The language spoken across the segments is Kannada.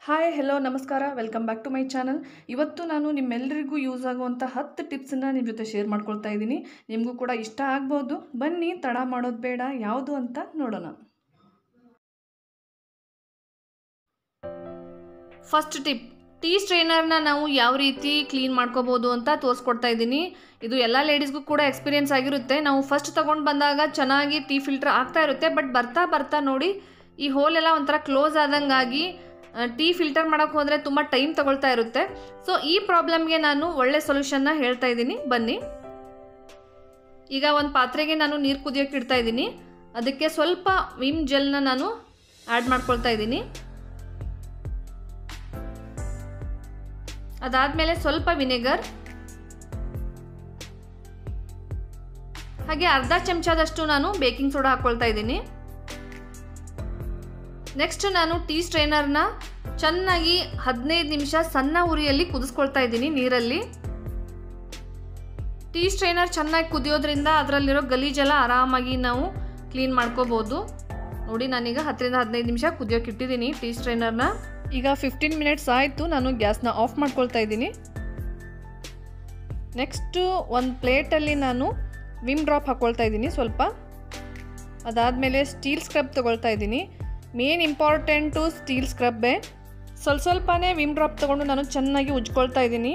ಹಾಯ್ ಹೆಲೋ ನಮಸ್ಕಾರ welcome back to my channel ಇವತ್ತು ನಾನು ನಿಮ್ಮೆಲ್ಲರಿಗೂ ಯೂಸ್ ಆಗುವಂಥ ಹತ್ತು ಟಿಪ್ಸನ್ನು ನಿಮ್ಮ ಜೊತೆ ಶೇರ್ ಮಾಡ್ಕೊಳ್ತಾ ಇದ್ದೀನಿ ನಿಮಗೂ ಕೂಡ ಇಷ್ಟ ಆಗ್ಬೋದು ಬನ್ನಿ ತಡ ಮಾಡೋದು ಬೇಡ ಯಾವುದು ಅಂತ ನೋಡೋಣ ಫಸ್ಟ್ ಟಿಪ್ ಟೀ ಸ್ಟ್ರೈನರ್ನ ನಾವು ಯಾವ ರೀತಿ ಕ್ಲೀನ್ ಮಾಡ್ಕೋಬೋದು ಅಂತ ತೋರಿಸ್ಕೊಡ್ತಾ ಇದ್ದೀನಿ ಇದು ಎಲ್ಲ ಲೇಡೀಸ್ಗೂ ಕೂಡ ಎಕ್ಸ್ಪೀರಿಯನ್ಸ್ ಆಗಿರುತ್ತೆ ನಾವು ಫಸ್ಟ್ ತೊಗೊಂಡು ಬಂದಾಗ ಚೆನ್ನಾಗಿ ಟೀ ಫಿಲ್ಟರ್ ಆಗ್ತಾ ಇರುತ್ತೆ ಬಟ್ ಬರ್ತಾ ಬರ್ತಾ ನೋಡಿ ಈ ಹೋಲ್ ಎಲ್ಲ ಒಂಥರ ಕ್ಲೋಸ್ ಆದಂಗಾಗಿ ಟೀ ಫಿಲ್ಟರ್ ಮಾಡೋಕ್ಕೆ ಹೋದರೆ ತುಂಬ ಟೈಮ್ ತಗೊಳ್ತಾ ಇರುತ್ತೆ ಸೊ ಈ ಪ್ರಾಬ್ಲಮ್ಗೆ ನಾನು ಒಳ್ಳೆ ಸೊಲ್ಯೂಷನ್ನ ಹೇಳ್ತಾ ಇದ್ದೀನಿ ಬನ್ನಿ ಈಗ ಒಂದು ಪಾತ್ರೆಗೆ ನಾನು ನೀರು ಕುದಿಯೋಕೆ ಇಡ್ತಾ ಇದ್ದೀನಿ ಅದಕ್ಕೆ ಸ್ವಲ್ಪ ವಿಮ್ ಜೆಲ್ನ ನಾನು ಆ್ಯಡ್ ಮಾಡ್ಕೊಳ್ತಾ ಇದ್ದೀನಿ ಅದಾದಮೇಲೆ ಸ್ವಲ್ಪ ವಿನೆಗರ್ ಹಾಗೆ ಅರ್ಧ ಚಮಚದಷ್ಟು ನಾನು ಬೇಕಿಂಗ್ ಸೋಡಾ ಹಾಕ್ಕೊಳ್ತಾ ಇದ್ದೀನಿ ನೆಕ್ಸ್ಟ್ ನಾನು ಟೀ ಸ್ಟ್ರೈನರ್ನ ಚೆನ್ನಾಗಿ ಹದಿನೈದು ನಿಮಿಷ ಸಣ್ಣ ಉರಿಯಲ್ಲಿ ಕುದಿಸ್ಕೊಳ್ತಾ ಇದ್ದೀನಿ ನೀರಲ್ಲಿ ಟೀ ಸ್ಟ್ರೈನರ್ ಚೆನ್ನಾಗಿ ಕುದಿಯೋದ್ರಿಂದ ಅದರಲ್ಲಿರೋ ಗಲೀಜೆಲ್ಲ ಆರಾಮಾಗಿ ನಾವು ಕ್ಲೀನ್ ಮಾಡ್ಕೋಬೋದು ನೋಡಿ ನಾನೀಗ ಹತ್ತರಿಂದ ಹದಿನೈದು ನಿಮಿಷ ಕುದಿಯೋಕೆ ಇಟ್ಟಿದ್ದೀನಿ ಟೀ ಸ್ಟ್ರೈನರ್ನ ಈಗ ಫಿಫ್ಟೀನ್ ಮಿನಿಟ್ಸ್ ಆಯಿತು ನಾನು ಗ್ಯಾಸ್ನ ಆಫ್ ಮಾಡ್ಕೊಳ್ತಾ ಇದ್ದೀನಿ ನೆಕ್ಸ್ಟು ಒಂದು ಪ್ಲೇಟಲ್ಲಿ ನಾನು ವಿಮ್ ಡ್ರಾಪ್ ಹಾಕ್ಕೊಳ್ತಾ ಇದ್ದೀನಿ ಸ್ವಲ್ಪ ಅದಾದಮೇಲೆ ಸ್ಟೀಲ್ ಸ್ಕ್ರಬ್ ತೊಗೊಳ್ತಾ ಇದ್ದೀನಿ ಮೇನ್ ಇಂಪಾರ್ಟೆಂಟು ಸ್ಟೀಲ್ ಸ್ಕ್ರಬ್ಬೇ ಸ್ವಲ್ಪ ಸ್ವಲ್ಪನೇ ವಿಮ್ ಡ್ರಾಪ್ ತೊಗೊಂಡು ನಾನು ಚೆನ್ನಾಗಿ ಉಜ್ಕೊಳ್ತಾ ಇದ್ದೀನಿ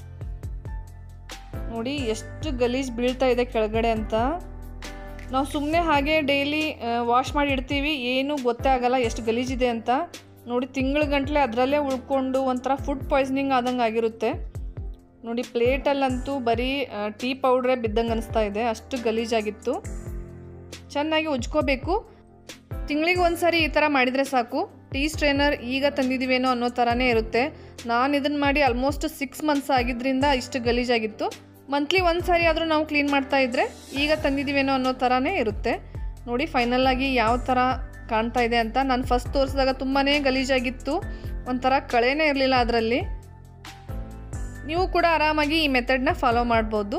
ನೋಡಿ ಎಷ್ಟು ಗಲೀಜು ಬೀಳ್ತಾ ಇದೆ ಕೆಳಗಡೆ ಅಂತ ನಾವು ಸುಮ್ಮನೆ ಹಾಗೆ ಡೈಲಿ ವಾಶ್ ಮಾಡಿ ಇಡ್ತೀವಿ ಏನೂ ಗೊತ್ತೇ ಆಗಲ್ಲ ಎಷ್ಟು ಗಲೀಜಿದೆ ಅಂತ ನೋಡಿ ತಿಂಗಳ ಗಂಟಲೆ ಅದರಲ್ಲೇ ಉಳ್ಕೊಂಡು ಒಂಥರ ಫುಡ್ ಪಾಯ್ಸನಿಂಗ್ ಆದಂಗೆ ಆಗಿರುತ್ತೆ ನೋಡಿ ಪ್ಲೇಟಲ್ಲಂತೂ ಬರೀ ಟೀ ಪೌಡ್ರೇ ಬಿದ್ದಂಗೆ ಅನಿಸ್ತಾ ಇದೆ ಅಷ್ಟು ಗಲೀಜಾಗಿತ್ತು ಚೆನ್ನಾಗಿ ಉಜ್ಕೋಬೇಕು ತಿಂಗಳಿಗೆ ಒಂದು ಸಾರಿ ಈ ಥರ ಮಾಡಿದರೆ ಸಾಕು ಟೀ ಸ್ಟ್ರೈನರ್ ಈಗ ತಂದಿದ್ದೀವೇನೋ ಅನ್ನೋ ಥರನೇ ಇರುತ್ತೆ ನಾನು ಇದನ್ನು ಮಾಡಿ ಆಲ್ಮೋಸ್ಟ್ ಸಿಕ್ಸ್ ಮಂತ್ಸ್ ಆಗಿದ್ದರಿಂದ ಇಷ್ಟು ಗಲೀಜಾಗಿತ್ತು ಮಂತ್ಲಿ ಒಂದು ಸಾರಿ ಆದರೂ ನಾವು ಕ್ಲೀನ್ ಮಾಡ್ತಾ ಇದ್ದರೆ ಈಗ ತಂದಿದ್ದೀವೇನೋ ಅನ್ನೋ ಥರನೇ ಇರುತ್ತೆ ನೋಡಿ ಫೈನಲ್ ಆಗಿ ಯಾವ ಥರ ಕಾಣ್ತಾ ಇದೆ ಅಂತ ನಾನು ಫಸ್ಟ್ ತೋರಿಸಿದಾಗ ತುಂಬಾ ಗಲೀಜಾಗಿತ್ತು ಒಂಥರ ಕಳೆನೇ ಇರಲಿಲ್ಲ ಅದರಲ್ಲಿ ನೀವು ಕೂಡ ಆರಾಮಾಗಿ ಈ ಮೆಥಡ್ನ ಫಾಲೋ ಮಾಡ್ಬೋದು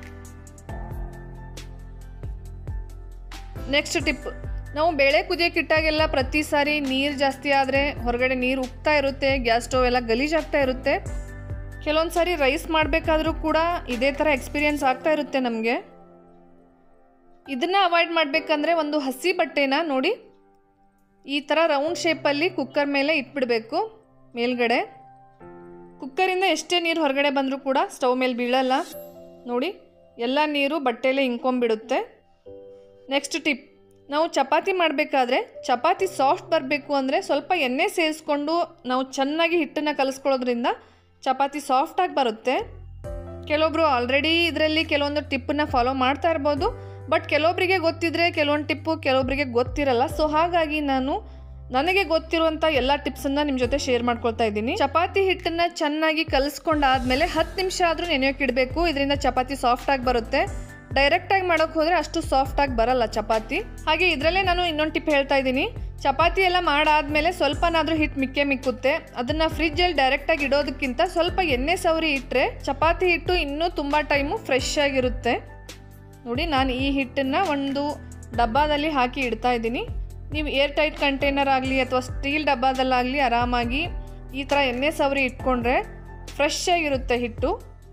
ನೆಕ್ಸ್ಟ್ ಟಿಪ್ ನಾವು ಬೇಳೆ ಕುದಿಯೋಕೆ ಇಟ್ಟಾಗೆಲ್ಲ ಪ್ರತಿ ಸಾರಿ ನೀರು ಜಾಸ್ತಿ ಆದರೆ ಹೊರಗಡೆ ನೀರು ಉಕ್ತಾ ಇರುತ್ತೆ ಗ್ಯಾಸ್ ಸ್ಟವ್ ಎಲ್ಲ ಗಲೀಜಾಗ್ತಾ ಇರುತ್ತೆ ಕೆಲವೊಂದು ಸಾರಿ ರೈಸ್ ಮಾಡಬೇಕಾದ್ರೂ ಕೂಡ ಇದೇ ಥರ ಎಕ್ಸ್ಪೀರಿಯನ್ಸ್ ಆಗ್ತಾ ಇರುತ್ತೆ ನಮಗೆ ಇದನ್ನು ಅವಾಯ್ಡ್ ಮಾಡಬೇಕಂದ್ರೆ ಒಂದು ಹಸಿ ಬಟ್ಟೆನ ನೋಡಿ ಈ ಥರ ರೌಂಡ್ ಶೇಪಲ್ಲಿ ಕುಕ್ಕರ್ ಮೇಲೆ ಇಟ್ಬಿಡಬೇಕು ಮೇಲ್ಗಡೆ ಕುಕ್ಕರಿಂದ ಎಷ್ಟೇ ನೀರು ಹೊರಗಡೆ ಬಂದರೂ ಕೂಡ ಸ್ಟವ್ ಮೇಲೆ ಬೀಳಲ್ಲ ನೋಡಿ ಎಲ್ಲ ನೀರು ಬಟ್ಟೆಯಲ್ಲೇ ಇಂಕೊಂಬಿಡುತ್ತೆ ನೆಕ್ಸ್ಟ್ ಟಿಪ್ ನಾವು ಚಪಾತಿ ಮಾಡಬೇಕಾದ್ರೆ ಚಪಾತಿ ಸಾಫ್ಟ್ ಬರಬೇಕು ಅಂದರೆ ಸ್ವಲ್ಪ ಎಣ್ಣೆ ಸೇರಿಸ್ಕೊಂಡು ನಾವು ಚೆನ್ನಾಗಿ ಹಿಟ್ಟನ್ನು ಕಲಿಸ್ಕೊಳ್ಳೋದ್ರಿಂದ ಚಪಾತಿ ಸಾಫ್ಟಾಗಿ ಬರುತ್ತೆ ಕೆಲವೊಬ್ರು ಆಲ್ರೆಡಿ ಇದರಲ್ಲಿ ಕೆಲವೊಂದು ಟಿಪ್ಪನ್ನ ಫಾಲೋ ಮಾಡ್ತಾ ಇರ್ಬೋದು ಬಟ್ ಕೆಲವೊಬ್ಬರಿಗೆ ಗೊತ್ತಿದ್ರೆ ಕೆಲವೊಂದು ಟಿಪ್ಪು ಕೆಲವೊಬ್ಬರಿಗೆ ಗೊತ್ತಿರಲ್ಲ ಸೊ ಹಾಗಾಗಿ ನಾನು ನನಗೆ ಗೊತ್ತಿರುವಂಥ ಎಲ್ಲ ಟಿಪ್ಸನ್ನು ನಿಮ್ಮ ಜೊತೆ ಶೇರ್ ಮಾಡ್ಕೊಳ್ತಾ ಇದ್ದೀನಿ ಚಪಾತಿ ಹಿಟ್ಟನ್ನು ಚೆನ್ನಾಗಿ ಕಲಿಸ್ಕೊಂಡಾದ್ಮೇಲೆ ಹತ್ತು ನಿಮಿಷ ಆದರೂ ನೆನೆಯೋಕೆ ಇಡಬೇಕು ಇದರಿಂದ ಚಪಾತಿ ಸಾಫ್ಟಾಗಿ ಬರುತ್ತೆ ಡೈರೆಕ್ಟಾಗಿ ಮಾಡೋಕೆ ಹೋದರೆ ಅಷ್ಟು ಸಾಫ್ಟಾಗಿ ಬರಲ್ಲ ಚಪಾತಿ ಹಾಗೆ ಇದರಲ್ಲೇ ನಾನು ಇನ್ನೊಂದು ಟಿಪ್ ಹೇಳ್ತಾ ಇದ್ದೀನಿ ಚಪಾತಿ ಎಲ್ಲ ಮಾಡಾದ್ಮೇಲೆ ಸ್ವಲ್ಪನಾದರೂ ಹಿಟ್ಟು ಮಿಕ್ಕೆ ಮಿಕ್ಕುತ್ತೆ ಅದನ್ನು ಫ್ರಿಜ್ಜಲ್ಲಿ ಡೈರೆಕ್ಟಾಗಿ ಇಡೋದಕ್ಕಿಂತ ಸ್ವಲ್ಪ ಎಣ್ಣೆ ಸವರಿ ಇಟ್ಟರೆ ಚಪಾತಿ ಹಿಟ್ಟು ಇನ್ನೂ ತುಂಬ ಟೈಮು ಫ್ರೆಶ್ ಆಗಿರುತ್ತೆ ನೋಡಿ ನಾನು ಈ ಹಿಟ್ಟನ್ನು ಒಂದು ಡಬ್ಬದಲ್ಲಿ ಹಾಕಿ ಇಡ್ತಾ ಇದ್ದೀನಿ ನೀವು ಏರ್ ಟೈಟ್ ಕಂಟೈನರ್ ಆಗಲಿ ಅಥವಾ ಸ್ಟೀಲ್ ಡಬ್ಬದಲ್ಲಾಗಲಿ ಆರಾಮಾಗಿ ಈ ಥರ ಎಣ್ಣೆ ಸವರಿ ಇಟ್ಕೊಂಡ್ರೆ ಫ್ರೆಶ್ ಆಗಿರುತ್ತೆ ಹಿಟ್ಟು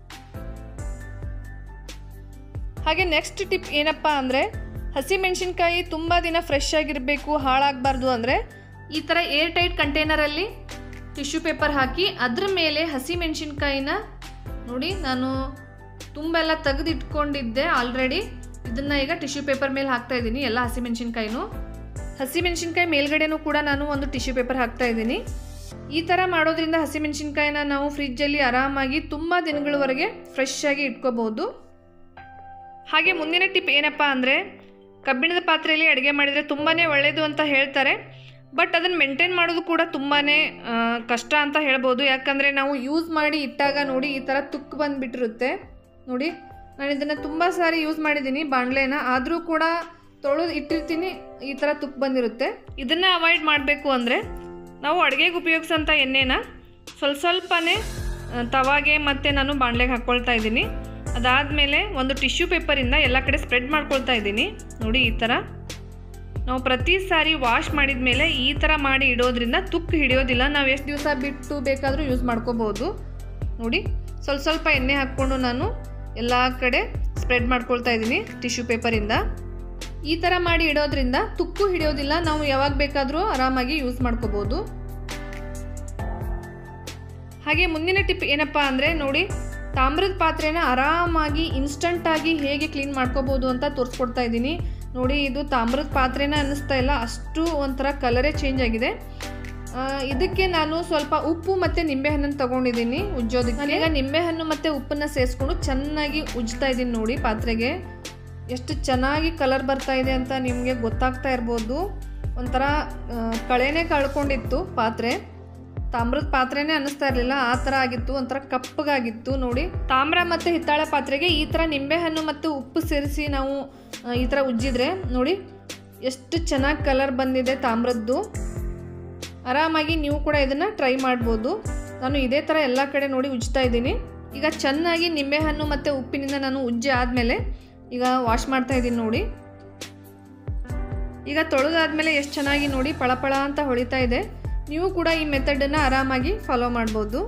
ಹಾಗೆ ನೆಕ್ಸ್ಟ್ ಟಿಪ್ ಏನಪ್ಪ ಅಂದರೆ ಹಸಿಮೆಣಸಿನ್ಕಾಯಿ ತುಂಬ ದಿನ ಫ್ರೆಶ್ ಆಗಿರಬೇಕು ಹಾಳಾಗಬಾರ್ದು ಅಂದರೆ ಈ ಥರ ಏರ್ ಟೈಟ್ ಕಂಟೈನರಲ್ಲಿ ಟಿಶ್ಯೂ ಪೇಪರ್ ಹಾಕಿ ಅದ್ರ ಮೇಲೆ ಹಸಿಮೆಣಸಿನ್ಕಾಯಿನ ನೋಡಿ ನಾನು ತುಂಬೆಲ್ಲ ತೆಗೆದು ಇಟ್ಕೊಂಡಿದ್ದೆ ಆಲ್ರೆಡಿ ಇದನ್ನು ಈಗ ಟಿಶ್ಯೂ ಪೇಪರ್ ಮೇಲೆ ಹಾಕ್ತಾ ಇದ್ದೀನಿ ಎಲ್ಲ ಹಸಿಮೆಣಸಿನ್ಕಾಯಿನೂ ಹಸಿಮೆಣಸಿನ್ಕಾಯಿ ಮೇಲ್ಗಡೆನೂ ಕೂಡ ನಾನು ಒಂದು ಟಿಶ್ಯೂ ಪೇಪರ್ ಹಾಕ್ತಾ ಇದ್ದೀನಿ ಈ ಥರ ಮಾಡೋದ್ರಿಂದ ಹಸಿಮೆಣಸಿನ್ಕಾಯಿನ ನಾವು ಫ್ರಿಜ್ಜಲ್ಲಿ ಆರಾಮಾಗಿ ತುಂಬ ದಿನಗಳವರೆಗೆ ಫ್ರೆಶ್ ಆಗಿ ಇಟ್ಕೋಬಹುದು ಹಾಗೆ ಮುಂದಿನ ಟಿಪ್ ಏನಪ್ಪ ಅಂದರೆ ಕಬ್ಬಿಣದ ಪಾತ್ರೆಯಲ್ಲಿ ಅಡುಗೆ ಮಾಡಿದರೆ ತುಂಬಾ ಒಳ್ಳೆಯದು ಅಂತ ಹೇಳ್ತಾರೆ ಬಟ್ ಅದನ್ನು ಮೇಂಟೈನ್ ಮಾಡೋದು ಕೂಡ ತುಂಬಾ ಕಷ್ಟ ಅಂತ ಹೇಳ್ಬೋದು ಯಾಕಂದರೆ ನಾವು ಯೂಸ್ ಮಾಡಿ ಇಟ್ಟಾಗ ನೋಡಿ ಈ ಥರ ತುಕ್ಕು ಬಂದುಬಿಟ್ಟಿರುತ್ತೆ ನೋಡಿ ನಾನು ಇದನ್ನು ತುಂಬ ಸಾರಿ ಯೂಸ್ ಮಾಡಿದ್ದೀನಿ ಬಾಣಲೆನ ಆದರೂ ಕೂಡ ತೊಳೆದು ಇಟ್ಟಿರ್ತೀನಿ ಈ ಥರ ತುಕ್ಕು ಬಂದಿರುತ್ತೆ ಇದನ್ನು ಅವಾಯ್ಡ್ ಮಾಡಬೇಕು ಅಂದರೆ ನಾವು ಅಡುಗೆಗೆ ಉಪಯೋಗಿಸೋಂಥ ಎಣ್ಣೆನ ಸ್ವಲ್ಪ ಸ್ವಲ್ಪನೇ ತವಾಗೆ ಮತ್ತು ನಾನು ಬಾಣಲೆಗೆ ಹಾಕ್ಕೊಳ್ತಾ ಇದ್ದೀನಿ ಅದಾದಮೇಲೆ ಒಂದು ಟಿಶ್ಯೂ ಪೇಪರಿಂದ ಎಲ್ಲ ಕಡೆ ಸ್ಪ್ರೆಡ್ ಮಾಡ್ಕೊಳ್ತಾ ಇದ್ದೀನಿ ನೋಡಿ ಈ ಥರ ನಾವು ಪ್ರತಿ ಸಾರಿ ವಾಶ್ ಮಾಡಿದ ಮೇಲೆ ಈ ಥರ ಮಾಡಿ ಇಡೋದ್ರಿಂದ ತುಕ್ಕು ಹಿಡಿಯೋದಿಲ್ಲ ನಾವು ಎಷ್ಟು ದಿವಸ ಬಿಟ್ಟು ಬೇಕಾದರೂ ಯೂಸ್ ಮಾಡ್ಕೋಬೋದು ನೋಡಿ ಸ್ವಲ್ಪ ಸ್ವಲ್ಪ ಎಣ್ಣೆ ಹಾಕ್ಕೊಂಡು ನಾನು ಎಲ್ಲ ಕಡೆ ಸ್ಪ್ರೆಡ್ ಮಾಡ್ಕೊಳ್ತಾ ಇದ್ದೀನಿ ಟಿಶ್ಯೂ ಪೇಪರಿಂದ ಈ ಥರ ಮಾಡಿ ಇಡೋದ್ರಿಂದ ತುಕ್ಕು ಹಿಡಿಯೋದಿಲ್ಲ ನಾವು ಯಾವಾಗ ಬೇಕಾದರೂ ಆರಾಮಾಗಿ ಯೂಸ್ ಮಾಡ್ಕೋಬೋದು ಹಾಗೆ ಮುಂದಿನ ಟಿಪ್ ಏನಪ್ಪ ಅಂದರೆ ನೋಡಿ ತಾಮ್ರದ ಪಾತ್ರೆನ ಆರಾಮಾಗಿ ಇನ್ಸ್ಟಂಟಾಗಿ ಹೇಗೆ ಕ್ಲೀನ್ ಮಾಡ್ಕೋಬೋದು ಅಂತ ತೋರಿಸ್ಕೊಡ್ತಾ ಇದ್ದೀನಿ ನೋಡಿ ಇದು ತಾಮ್ರದ ಪಾತ್ರೆನ ಅನ್ನಿಸ್ತಾ ಇಲ್ಲ ಅಷ್ಟು ಒಂಥರ ಕಲರೇ ಚೇಂಜ್ ಆಗಿದೆ ಆ, ಇದಕ್ಕೆ ನಾನು ಸ್ವಲ್ಪ ಉಪ್ಪು ಮತ್ತು ನಿಂಬೆಹಣ್ಣನ್ನು ತಗೊಂಡಿದ್ದೀನಿ ಉಜ್ಜೋದಕ್ಕೆ ಈಗ ನಿಂಬೆಹಣ್ಣು ಮತ್ತು ಉಪ್ಪನ್ನು ಸೇರಿಸ್ಕೊಂಡು ಚೆನ್ನಾಗಿ ಉಜ್ತಾ ಇದ್ದೀನಿ ನೋಡಿ ಪಾತ್ರೆಗೆ ಎಷ್ಟು ಚೆನ್ನಾಗಿ ಕಲರ್ ಬರ್ತಾ ಇದೆ ಅಂತ ನಿಮಗೆ ಗೊತ್ತಾಗ್ತಾ ಇರ್ಬೋದು ಒಂಥರ ಆ, ಕಳೆನೇ ಕಳ್ಕೊಂಡಿತ್ತು ಪಾತ್ರೆ ತಾಮ್ರದ ಪಾತ್ರೆನೇ ಅನ್ನಿಸ್ತಾ ಇರಲಿಲ್ಲ ಆ ಥರ ಆಗಿತ್ತು ಒಂಥರ ಕಪ್ಪಗಾಗಿತ್ತು ನೋಡಿ ತಾಮ್ರ ಮತ್ತು ಹಿತ್ತಾಳೆ ಪಾತ್ರೆಗೆ ಈ ಥರ ನಿಂಬೆಹಣ್ಣು ಮತ್ತು ಉಪ್ಪು ಸೇರಿಸಿ ನಾವು ಆ, ಈ ಥರ ಉಜ್ಜಿದ್ರೆ ನೋಡಿ ಎಷ್ಟು ಚೆನ್ನಾಗಿ ಕಲರ್ ಬಂದಿದೆ ತಾಮ್ರದ್ದು ಆರಾಮಾಗಿ ನೀವು ಕೂಡ ಇದನ್ನು ಟ್ರೈ ಮಾಡ್ಬೋದು ನಾನು ಇದೇ ಥರ ಎಲ್ಲ ಕಡೆ ನೋಡಿ ಉಜ್ತಾ ಇದ್ದೀನಿ ಈಗ ಚೆನ್ನಾಗಿ ನಿಂಬೆಹಣ್ಣು ಮತ್ತು ಉಪ್ಪಿನಿಂದ ನಾನು ಉಜ್ಜಿ ಆದಮೇಲೆ ಈಗ ವಾಶ್ ಮಾಡ್ತಾ ಇದ್ದೀನಿ ನೋಡಿ ಈಗ ತೊಳೆದಾದ್ಮೇಲೆ ಎಷ್ಟು ಚೆನ್ನಾಗಿ ನೋಡಿ ಪಳಪಳ ಅಂತ ಹೊಳಿತಾ ಇದೆ ನೀವು ಕೂಡ ಈ ಮೆಥಡನ್ನು ಆರಾಮಾಗಿ ಫಾಲೋ ಮಾಡ್ಬೋದು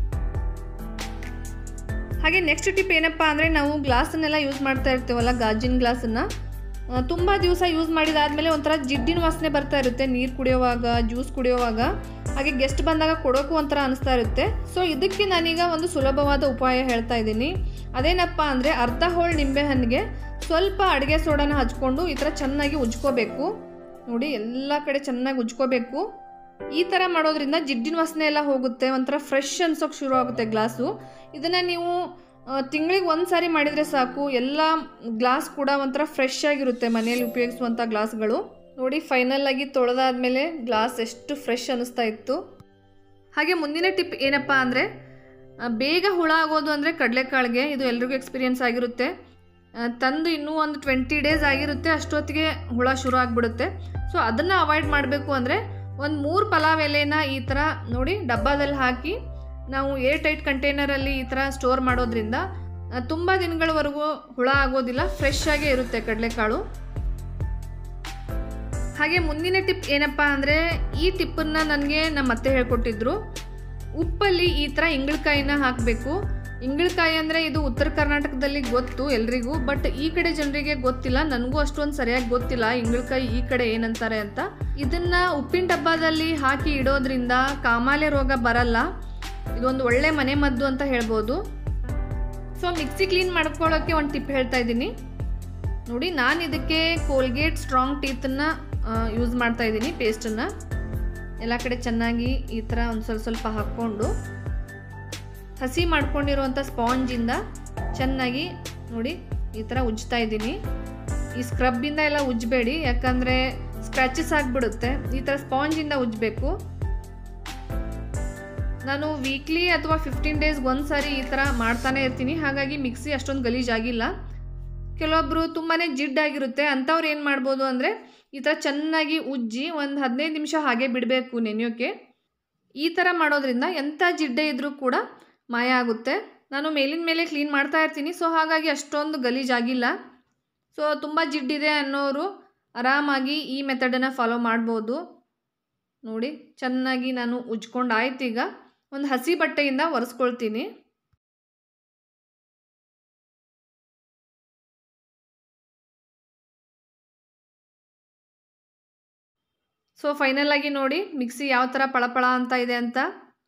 ಹಾಗೆ ನೆಕ್ಸ್ಟ್ ಟಿಪ್ ಏನಪ್ಪ ಅಂದರೆ ನಾವು ಗ್ಲಾಸನ್ನೆಲ್ಲ ಯೂಸ್ ಮಾಡ್ತಾ ಇರ್ತೀವಲ್ಲ ಗಾಜಿನ ಗ್ಲಾಸನ್ನು ತುಂಬ ದಿವಸ ಯೂಸ್ ಮಾಡಿದಾದ್ಮೇಲೆ ಒಂಥರ ಜಿಡ್ಡಿನ ವಾಸನೆ ಬರ್ತಾ ಇರುತ್ತೆ ನೀರು ಕುಡಿಯೋವಾಗ ಜ್ಯೂಸ್ ಕುಡಿಯೋವಾಗ ಹಾಗೆ ಗೆಸ್ಟ್ ಬಂದಾಗ ಕೊಡೋಕ್ಕೂ ಒಂಥರ ಅನಿಸ್ತಾ ಇರುತ್ತೆ ಸೊ ಇದಕ್ಕೆ ನಾನೀಗ ಒಂದು ಸುಲಭವಾದ ಉಪಾಯ ಹೇಳ್ತಾ ಇದ್ದೀನಿ ಅದೇನಪ್ಪ ಅಂದರೆ ಅರ್ಧ ಹೋಳು ನಿಂಬೆಹಣ್ಣಿಗೆ ಸ್ವಲ್ಪ ಅಡುಗೆ ಸೋಡಾನ ಹಚ್ಕೊಂಡು ಈ ಥರ ಚೆನ್ನಾಗಿ ಉಜ್ಕೋಬೇಕು ನೋಡಿ ಎಲ್ಲ ಕಡೆ ಚೆನ್ನಾಗಿ ಉಜ್ಕೋಬೇಕು ಈ ಥರ ಮಾಡೋದ್ರಿಂದ ಜಿಡ್ಡಿನ ವಾಸನೆ ಎಲ್ಲ ಹೋಗುತ್ತೆ ಒಂಥರ ಫ್ರೆಶ್ ಅನ್ಸೋಕೆ ಶುರು ಆಗುತ್ತೆ ಗ್ಲಾಸು ಇದನ್ನು ನೀವು ತಿಂಗಳಿಗೆ ಒಂದು ಸಾರಿ ಮಾಡಿದರೆ ಸಾಕು ಎಲ್ಲ ಗ್ಲಾಸ್ ಕೂಡ ಒಂಥರ ಫ್ರೆಶ್ ಆಗಿರುತ್ತೆ ಮನೆಯಲ್ಲಿ ಉಪಯೋಗಿಸುವಂಥ ಗ್ಲಾಸ್ಗಳು ನೋಡಿ ಫೈನಲ್ ಆಗಿ ತೊಳೆದಾದ್ಮೇಲೆ ಗ್ಲಾಸ್ ಎಷ್ಟು ಫ್ರೆಶ್ ಅನ್ನಿಸ್ತಾ ಇತ್ತು ಹಾಗೆ ಮುಂದಿನ ಟಿಪ್ ಏನಪ್ಪ ಅಂದರೆ ಬೇಗ ಹುಳ ಆಗೋದು ಅಂದರೆ ಕಡಲೆಕಾಳಿಗೆ ಇದು ಎಲ್ರಿಗೂ ಎಕ್ಸ್ಪೀರಿಯನ್ಸ್ ಆಗಿರುತ್ತೆ ಆ, ತಂದು ಇನ್ನೂ ಒಂದು ಟ್ವೆಂಟಿ ಡೇಸ್ ಆಗಿರುತ್ತೆ ಅಷ್ಟೊತ್ತಿಗೆ ಹುಳ ಶುರು ಆಗಿಬಿಡುತ್ತೆ ಸೊ ಅದನ್ನು ಅವಾಯ್ಡ್ ಮಾಡಬೇಕು ಅಂದರೆ ಒಂದು ಮೂರು ಪಲಾವ್ ಎಲೆನ ಈ ಥರ ನೋಡಿ ಡಬ್ಬದಲ್ಲಿ ಹಾಕಿ ನಾವು ಏರ್ ಟೈಟ್ ಕಂಟೈನರಲ್ಲಿ ಈ ಥರ ಸ್ಟೋರ್ ಮಾಡೋದ್ರಿಂದ ತುಂಬ ದಿನಗಳವರೆಗೂ ಹುಳ ಆಗೋದಿಲ್ಲ ಫ್ರೆಶ್ ಆಗೇ ಇರುತ್ತೆ ಕಡಲೆಕಾಳು ಹಾಗೆ ಮುಂದಿನ ಟಿಪ್ ಏನಪ್ಪ ಅಂದರೆ ಈ ಟಿಪ್ಪನ್ನು ನನಗೆ ನಮ್ಮ ಅತ್ತೆ ಹೇಳ್ಕೊಟ್ಟಿದ್ರು ಉಪ್ಪಲ್ಲಿ ಈ ಥರ ಇಂಗಳಕಾಯಿನ ಹಾಕಬೇಕು ಇಂಗಳಕಾಯಿ ಅಂದರೆ ಇದು ಉತ್ತರ ಕರ್ನಾಟಕದಲ್ಲಿ ಗೊತ್ತು ಎಲ್ರಿಗೂ ಬಟ್ ಈ ಕಡೆ ಜನರಿಗೆ ಗೊತ್ತಿಲ್ಲ ನನಗೂ ಅಷ್ಟೊಂದು ಸರಿಯಾಗಿ ಗೊತ್ತಿಲ್ಲ ಇಂಗಳಕಾಯಿ ಈ ಕಡೆ ಏನಂತಾರೆ ಅಂತ ಇದನ್ನ ಉಪ್ಪಿನ ಡಬ್ಬದಲ್ಲಿ ಹಾಕಿ ಇಡೋದ್ರಿಂದ ಕಾಮಾಲೆ ರೋಗ ಬರಲ್ಲ ಇದೊಂದು ಒಳ್ಳೆ ಮನೆ ಮದ್ದು ಅಂತ ಹೇಳ್ಬೋದು ಸೊ ಮಿಕ್ಸಿ ಕ್ಲೀನ್ ಮಾಡ್ಕೊಳ್ಳೋಕ್ಕೆ ಒಂದು ಟಿಪ್ ಹೇಳ್ತಾ ಇದ್ದೀನಿ ನೋಡಿ ನಾನು ಇದಕ್ಕೆ ಕೋಲ್ಗೇಟ್ ಸ್ಟ್ರಾಂಗ್ ಟೀತನ್ನು ಯೂಸ್ ಮಾಡ್ತಾ ಇದ್ದೀನಿ ಪೇಸ್ಟನ್ನು ಎಲ್ಲ ಕಡೆ ಚೆನ್ನಾಗಿ ಈ ಥರ ಒಂದು ಸ್ವಲ್ಪ ಸ್ವಲ್ಪ ಹಾಕ್ಕೊಂಡು ಹಸಿ ಮಾಡ್ಕೊಂಡಿರುವಂಥ ಸ್ಪಾಂಜಿಂದ ಚೆನ್ನಾಗಿ ನೋಡಿ ಈ ಥರ ಉಜ್ತಾ ಇದ್ದೀನಿ ಈ ಸ್ಕ್ರಬ್ಬಿಂದ ಎಲ್ಲ ಉಜ್ಬೇಡಿ ಯಾಕಂದರೆ ಸ್ಕ್ರ್ಯಾಚಸ್ ಆಗಿಬಿಡುತ್ತೆ ಈ ಥರ ಸ್ಪಾಂಜಿಂದ ಉಜ್ಬೇಕು ನಾನು ವೀಕ್ಲಿ ಅಥವಾ ಫಿಫ್ಟೀನ್ ಡೇಸ್ಗೆ ಒಂದು ಸಾರಿ ಈ ಥರ ಮಾಡ್ತಾನೆ ಇರ್ತೀನಿ ಹಾಗಾಗಿ ಮಿಕ್ಸಿ ಅಷ್ಟೊಂದು ಗಲೀಜಾಗಿಲ್ಲ ಕೆಲವೊಬ್ಬರು ತುಂಬಾ ಜಿಡ್ಡಾಗಿರುತ್ತೆ ಅಂಥವ್ರು ಏನು ಮಾಡ್ಬೋದು ಅಂದರೆ ಈ ಥರ ಚೆನ್ನಾಗಿ ಉಜ್ಜಿ ಒಂದು ಹದಿನೈದು ನಿಮಿಷ ಹಾಗೆ ಬಿಡಬೇಕು ನೆನೆಯೋಕ್ಕೆ ಈ ಥರ ಮಾಡೋದ್ರಿಂದ ಎಂಥ ಜಿಡ್ಡೆ ಇದ್ದರೂ ಕೂಡ ಮಾಯ ಆಗುತ್ತೆ ನಾನು ಮೇಲಿನ ಮೇಲೆ ಕ್ಲೀನ್ ಮಾಡ್ತಾ ಇರ್ತೀನಿ ಸೊ ಹಾಗಾಗಿ ಅಷ್ಟೊಂದು ಗಲೀಜಾಗಿಲ್ಲ ಸೊ ತುಂಬ ಜಿಡ್ಡಿದೆ ಅನ್ನೋರು ಆರಾಮಾಗಿ ಈ ಮೆಥಡನ್ನು ಫಾಲೋ ಮಾಡ್ಬೋದು ನೋಡಿ ಚೆನ್ನಾಗಿ ನಾನು ಉಜ್ಕೊಂಡು ಆಯ್ತು ಈಗ ಒಂದು ಹಸಿ ಬಟ್ಟೆಯಿಂದ ಒರೆಸ್ಕೊಳ್ತೀನಿ ಸೊ ಫೈನಲ್ ಆಗಿ ನೋಡಿ ಮಿಕ್ಸಿ ಯಾವ ಥರ ಪಳಪಳ ಅಂತ ಇದೆ ಅಂತ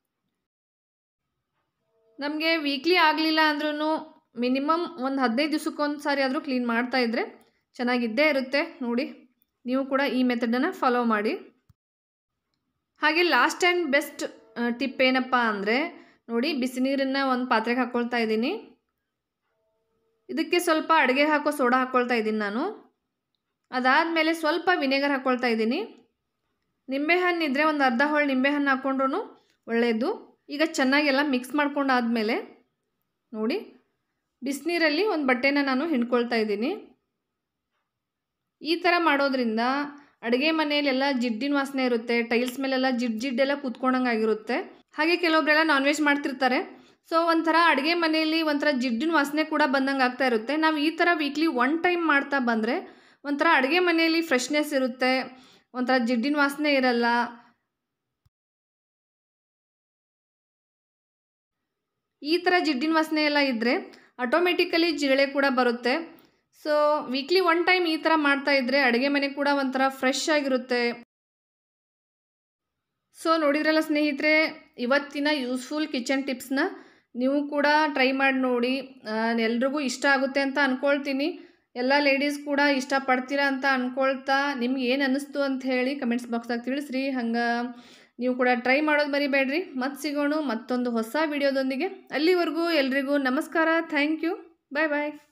ನಮಗೆ ವೀಕ್ಲಿ ಆಗಲಿಲ್ಲ ಅಂದ್ರೂ ಮಿನಿಮಮ್ ಒಂದು ಹದಿನೈದು ದಿವಸಕ್ಕೊಂದು ಸಾರಿ ಆದರೂ ಕ್ಲೀನ್ ಮಾಡ್ತಾ ಇದ್ದರೆ ಚೆನ್ನಾಗಿದ್ದೇ ಇರುತ್ತೆ ನೋಡಿ ನೀವು ಕೂಡ ಈ ಮೆಥಡನ್ನು ಫಾಲೋ ಮಾಡಿ ಹಾಗೆ ಲಾಸ್ಟ್ ಆ್ಯಂಡ್ ಬೆಸ್ಟ್ ಟಿಪ್ ಏನಪ್ಪ ಅಂದರೆ ನೋಡಿ ಬಿಸಿ ನೀರನ್ನು ಒಂದು ಪಾತ್ರೆಗೆ ಹಾಕ್ಕೊಳ್ತಾ ಇದ್ದೀನಿ ಇದಕ್ಕೆ ಸ್ವಲ್ಪ ಅಡುಗೆ ಹಾಕೋ ಸೋಡಾ ಹಾಕ್ಕೊಳ್ತಾ ಇದ್ದೀನಿ ನಾನು ಅದಾದಮೇಲೆ ಸ್ವಲ್ಪ ವಿನೆಗರ್ ಹಾಕ್ಕೊಳ್ತಾ ಇದ್ದೀನಿ ನಿಂಬೆಹಣ್ಣು ಇದ್ದರೆ ಒಂದು ಅರ್ಧ ಹೋಳು ನಿಂಬೆಹಣ್ಣು ಹಾಕ್ಕೊಂಡ್ರು ಒಳ್ಳೆಯದು ಈಗ ಚೆನ್ನಾಗೆಲ್ಲ ಮಿಕ್ಸ್ ಮಾಡ್ಕೊಂಡಾದಮೇಲೆ ನೋಡಿ ಬಿಸಿನೀರಲ್ಲಿ ಒಂದು ಬಟ್ಟೆನ ನಾನು ಹಿಂಡ್ಕೊಳ್ತಾ ಇದ್ದೀನಿ ಈ ಥರ ಮಾಡೋದ್ರಿಂದ ಅಡುಗೆ ಮನೆಯಲ್ಲೆಲ್ಲ ಜಿಡ್ಡಿನ ವಾಸನೆ ಇರುತ್ತೆ ಟೈಲ್ಸ್ ಮೇಲೆಲ್ಲ ಜಿಡ್ ಜಿಡ್ಡೆಲ್ಲ ಕೂತ್ಕೊಂಡಂಗೆ ಆಗಿರುತ್ತೆ ಹಾಗೆ ಕೆಲವೊಬ್ಬರೆಲ್ಲ ನಾನ್ ವೆಜ್ ಮಾಡ್ತಿರ್ತಾರೆ ಸೊ ಒಂಥರ ಅಡುಗೆ ಮನೆಯಲ್ಲಿ ಒಂಥರ ಜಿಡ್ಡಿನ ವಾಸನೆ ಕೂಡ ಬಂದಂಗೆ ಆಗ್ತಾ ಇರುತ್ತೆ ನಾವು ಈ ಥರ ವೀಕ್ಲಿ ಒನ್ ಟೈಮ್ ಮಾಡ್ತಾ ಬಂದರೆ ಒಂಥರ ಅಡುಗೆ ಮನೆಯಲ್ಲಿ ಫ್ರೆಶ್ನೆಸ್ ಇರುತ್ತೆ ಒಂಥರ ಜಿಡ್ಡಿನ ವಾಸನೆ ಇರಲ್ಲ ಈ ಥರ ಜಿಡ್ಡಿನ ವಾಸನೆ ಎಲ್ಲ ಇದ್ದರೆ ಆಟೋಮೆಟಿಕಲಿ ಜಿರಳೆ ಕೂಡ ಬರುತ್ತೆ ಸೊ ವೀಕ್ಲಿ ಒನ್ ಟೈಮ್ ಈ ಥರ ಮಾಡ್ತಾ ಇದ್ದರೆ ಅಡುಗೆ ಮನೆ ಕೂಡ ಒಂಥರ ಫ್ರೆಶ್ ಆಗಿರುತ್ತೆ ಸೊ ನೋಡಿದ್ರಲ್ಲ ಸ್ನೇಹಿತರೆ ಇವತ್ತಿನ ಯೂಸ್ಫುಲ್ ಕಿಚನ್ ಟಿಪ್ಸ್ನ ನೀವು ಕೂಡ ಟ್ರೈ ಮಾಡಿ ನೋಡಿ ಎಲ್ರಿಗೂ ಇಷ್ಟ ಆಗುತ್ತೆ ಅಂತ ಅಂದ್ಕೊಳ್ತೀನಿ ಎಲ್ಲ ಲೇಡೀಸ್ ಕೂಡ ಇಷ್ಟಪಡ್ತೀರಾ ಅಂತ ಅಂದ್ಕೊಳ್ತಾ ನಿಮ್ಗೆ ಏನು ಅನ್ನಿಸ್ತು ಅಂತ ಹೇಳಿ ಕಮೆಂಟ್ಸ್ ಬಾಕ್ಸ್ದಾಗ ತಿಳಿಸ್ರಿ ಹಂಗೆ ನೀವು ಕೂಡ ಟ್ರೈ ಮಾಡೋದು ಮರಿಬೇಡ್ರಿ ಮತ್ತೆ ಸಿಗೋಣ ಮತ್ತೊಂದು ಹೊಸ ವಿಡಿಯೋದೊಂದಿಗೆ ಅಲ್ಲಿವರೆಗೂ ಎಲ್ರಿಗೂ ನಮಸ್ಕಾರ ಥ್ಯಾಂಕ್ ಯು ಬಾಯ್ ಬಾಯ್